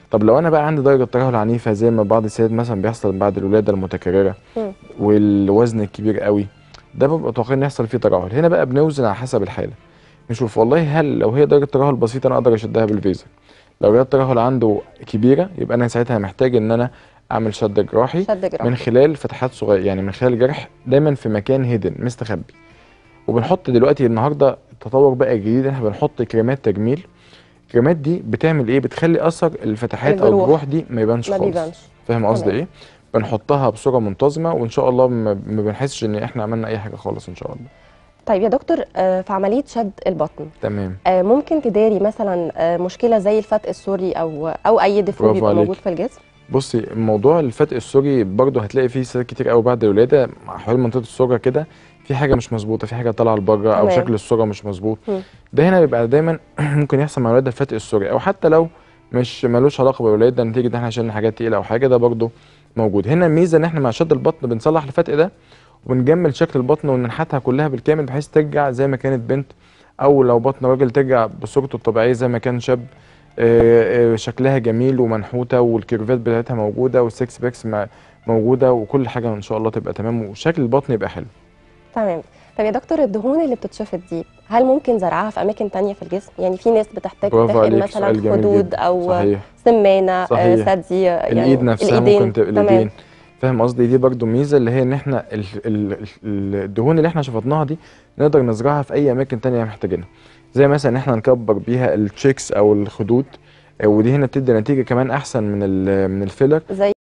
طب لو انا بقى عندي درجه ترهل عنيفه زي ما بعض السيدات مثلا بيحصل بعد الولاده المتكرره مم. والوزن الكبير قوي ده ببقى متوقع ان يحصل فيه ترهل هنا بقى بنوزن على حسب الحاله نشوف والله هل لو هي درجه ترهل بسيطه انا اقدر اشدها بالفيزر لو درجه الترهل عنده كبيره يبقى انا ساعتها محتاج ان انا اعمل شد جراحي شد جراحي من خلال فتحات صغيره يعني من خلال جرح دايما في مكان هيدن مستخبي وبنحط دلوقتي النهارده التطور بقى جديد احنا بنحط كريمات تجميل الكريمات دي بتعمل ايه بتخلي اثر الفتحات او الجروح. الجروح دي ما يبانش ما خالص بيبانش فاهم قصدي تمام. ايه بنحطها بصوره منتظمه وان شاء الله ما ما بنحسش ان احنا عملنا اي حاجه خالص ان شاء الله طيب يا دكتور آه، في عمليه شد البطن تمام آه، ممكن تداري مثلا آه، مشكله زي الفتق السوري او او اي ديفو برافو بيبقى عليك. موجود في الجسم بصي موضوع الفتق السوري برضه هتلاقي فيه سيدات كتير قوي بعد الولاده حوالين منطقه السره كده في حاجه مش مظبوطه في حاجه طالعه لبره او تمام. شكل السره مش مظبوط مم. ده هنا بيبقى دايما ممكن يحصل مع الولاده الفتق السوري او حتى لو مش ملوش علاقه بالولاده نتيجه ان احنا شلنا حاجات تقيله او حاجه ده برضه موجود هنا الميزه ان احنا مع شد البطن بنصلح الفتق ده وبنجمل شكل البطن وننحتها كلها بالكامل بحيث ترجع زي ما كانت بنت او لو بطن راجل ترجع بصورته الطبيعيه زي ما كان شاب آه، آه، شكلها جميل ومنحوته والكيرفات بتاعتها موجوده والسكس باكس مع- موجوده وكل حاجه ان شاء الله تبقى تمام وشكل البطن يبقى حلو تمام طب يا دكتور الدهون اللي بتتشفط دي هل ممكن زرعها في اماكن تانية في الجسم يعني في ناس بتحتاج برافو تحقن عليك، مثلا سؤال جميل خدود جدا. او صحيح سمانه آه، صحيح. ثدي يعني الايد نفسها الإيدين. ممكن تبقى تمام. الايدين فاهم قصدي دي برضو ميزه اللي هي ان احنا ال- ال- ال- الدهون اللي احنا شفطناها دي نقدر نزرعها في اي اماكن تانية محتاجينها زي مثلا ان احنا نكبر بيها التشيكس او الخدود آه، ودي هنا بتدي نتيجه كمان احسن من ال- من الفيلر زي